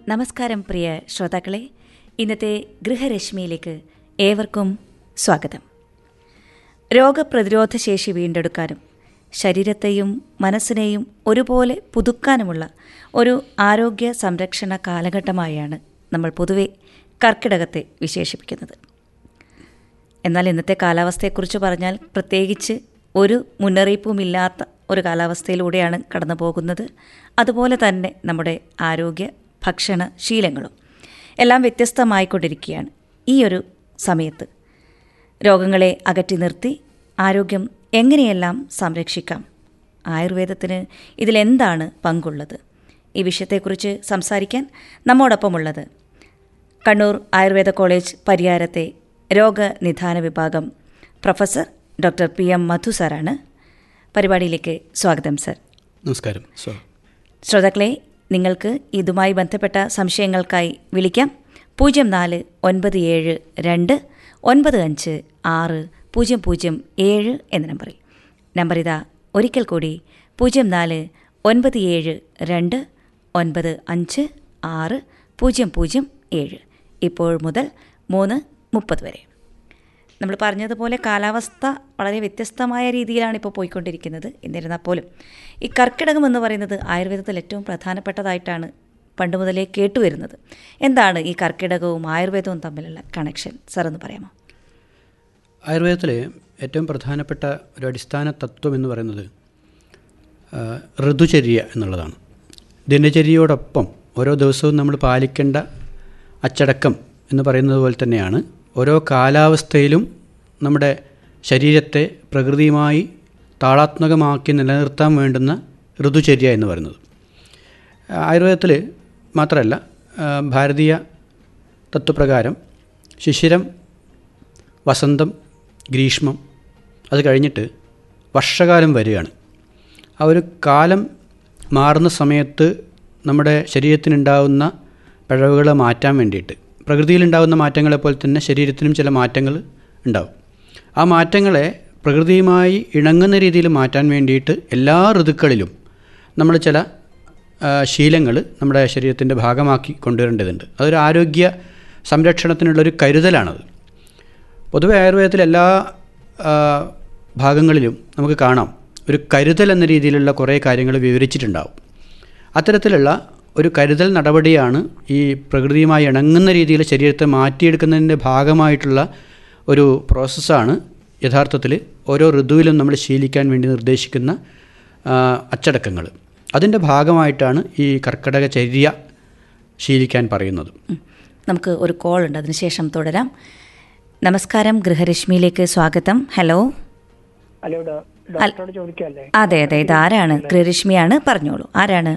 നമസ്കാരം പ്രിയ ശ്രോതാക്കളെ ഇന്നത്തെ ഗൃഹരശ്മിയിലേക്ക് ഏവർക്കും സ്വാഗതം രോഗപ്രതിരോധ ശേഷി വീണ്ടെടുക്കാനും ശരീരത്തെയും മനസ്സിനെയും ഒരുപോലെ പുതുക്കാനുമുള്ള ഒരു ആരോഗ്യ സംരക്ഷണ കാലഘട്ടമായാണ് നമ്മൾ പൊതുവെ കർക്കിടകത്തെ വിശേഷിപ്പിക്കുന്നത് എന്നാൽ ഇന്നത്തെ കാലാവസ്ഥയെക്കുറിച്ച് പറഞ്ഞാൽ പ്രത്യേകിച്ച് ഒരു മുന്നറിയിപ്പുമില്ലാത്ത ഒരു കാലാവസ്ഥയിലൂടെയാണ് കടന്നു പോകുന്നത് അതുപോലെ തന്നെ നമ്മുടെ ആരോഗ്യ ഭക്ഷണ ശീലങ്ങളും എല്ലാം വ്യത്യസ്തമായിക്കൊണ്ടിരിക്കുകയാണ് ഈ ഒരു സമയത്ത് രോഗങ്ങളെ അകറ്റി നിർത്തി ആരോഗ്യം എങ്ങനെയെല്ലാം സംരക്ഷിക്കാം ആയുർവേദത്തിന് ഇതിലെന്താണ് പങ്കുള്ളത് ഈ വിഷയത്തെക്കുറിച്ച് സംസാരിക്കാൻ നമ്മോടൊപ്പമുള്ളത് കണ്ണൂർ ആയുർവേദ കോളേജ് പരിയാരത്തെ രോഗനിധാന വിഭാഗം professor doctor P M Madhu സാറാണ് പരിപാടിയിലേക്ക് സ്വാഗതം സർ നമസ്കാരം സോ ശ്രോതാക്കളെ നിങ്ങൾക്ക് ഇതുമായി ബന്ധപ്പെട്ട സംശയങ്ങൾക്കായി വിളിക്കാം പൂജ്യം നാല് ഒൻപത് ഏഴ് രണ്ട് ഒൻപത് അഞ്ച് ആറ് പൂജ്യം പൂജ്യം ഏഴ് എന്ന നമ്പറിൽ നമ്പർ ഇതാ ഒരിക്കൽ കൂടി പൂജ്യം നാല് ഒൻപത് ഏഴ് രണ്ട് ഒൻപത് അഞ്ച് ആറ് പൂജ്യം പൂജ്യം ഏഴ് ഇപ്പോൾ മുതൽ മൂന്ന് മുപ്പത് വരെ നമ്മൾ പറഞ്ഞതുപോലെ കാലാവസ്ഥ വളരെ വ്യത്യസ്തമായ രീതിയിലാണ് ഇപ്പോൾ പോയിക്കൊണ്ടിരിക്കുന്നത് എന്നിരുന്നാൽ പോലും ഈ കർക്കിടകം എന്ന് പറയുന്നത് ആയുർവേദത്തിൽ ഏറ്റവും പ്രധാനപ്പെട്ടതായിട്ടാണ് പണ്ട് മുതലേ കേട്ടുവരുന്നത് എന്താണ് ഈ കർക്കിടകവും ആയുർവേദവും തമ്മിലുള്ള കണക്ഷൻ സാർ ഒന്ന് പറയാമോ ആയുർവേദത്തിലെ ഏറ്റവും പ്രധാനപ്പെട്ട ഒരു അടിസ്ഥാന തത്വം എന്ന് പറയുന്നത് ആ, ഋതുചര്യ എന്നുള്ളതാണ് ദിനചര്യയോടൊപ്പം ഓരോ ദിവസവും നമ്മൾ പാലിക്കേണ്ട അച്ചടക്കം എന്ന് പറയുന്നത് പോലെ തന്നെയാണ് ഓരോ കാലാവസ്ഥയിലും നമ്മുടെ ശരീരത്തെ പ്രകൃതിയുമായി താളാത്മകമാക്കി നിലനിർത്താൻ വേണ്ടുന്ന ഋതുചര്യ എന്ന് പറയുന്നത് ആയുർവേദത്തിൽ മാത്രമല്ല ആ, ഭാരതീയ തത്വപ്രകാരം ശിശിരം വസന്തം ഗ്രീഷ്മം അത് കഴിഞ്ഞിട്ട് വർഷകാലം വരികയാണ് ആ ഒരു കാലം മാറുന്ന സമയത്ത് നമ്മുടെ ശരീരത്തിനുണ്ടാവുന്ന പിഴവുകളെ മാറ്റാൻ വേണ്ടിയിട്ട് പ്രകൃതിയിലുണ്ടാകുന്ന മാറ്റങ്ങളെ പോലെ തന്നെ ശരീരത്തിനും ചില മാറ്റങ്ങൾ ഉണ്ടാവും ആ മാറ്റങ്ങളെ പ്രകൃതിയുമായി ഇണങ്ങുന്ന രീതിയിൽ മാറ്റാൻ വേണ്ടിയിട്ട് എല്ലാ ഋതുക്കളിലും നമ്മൾ ചില ശീലങ്ങൾ നമ്മുടെ ശരീരത്തിൻ്റെ ഭാഗമാക്കി കൊണ്ടുവരേണ്ടതുണ്ട് അതൊരു ആരോഗ്യ സംരക്ഷണത്തിനുള്ളൊരു കരുതലാണത് പൊതുവെ ആയുർവേദത്തിലെ എല്ലാ ആ, ഭാഗങ്ങളിലും നമുക്ക് കാണാം ഒരു കരുതൽ എന്ന രീതിയിലുള്ള കുറേ കാര്യങ്ങൾ വിവരിച്ചിട്ടുണ്ടാവും അത്തരത്തിലുള്ള ഒരു കരുതൽ നടപടിയാണ് ഈ പ്രകൃതിയുമായി ഇണങ്ങുന്ന രീതിയിൽ ശരീരത്തെ മാറ്റിയെടുക്കുന്നതിൻ്റെ ഭാഗമായിട്ടുള്ള ഒരു പ്രോസസ്സാണ് യഥാർത്ഥത്തിൽ ഓരോ ഋതുവിലും നമ്മൾ ശീലിക്കാൻ വേണ്ടി നിർദ്ദേശിക്കുന്ന ആ, അച്ചടക്കങ്ങൾ അതിൻ്റെ ഭാഗമായിട്ടാണ് ഈ കർക്കിടക ചര്യ ശീലിക്കാൻ പറയുന്നത് ഉം. നമുക്ക് ഒരു കോൾ ഉണ്ട് അതിനുശേഷം തുടരാം നമസ്കാരം ഗൃഹരശ്മിയിലേക്ക് സ്വാഗതം ഹലോ ഹലോ ഡോ- ഡോക്ടറോട് ചോദിക്കല്ലേ അതെ അതെ ഇതാരാണ് ഗൃഹരശ്മിയാണ് പറഞ്ഞോളൂ ആരാണ്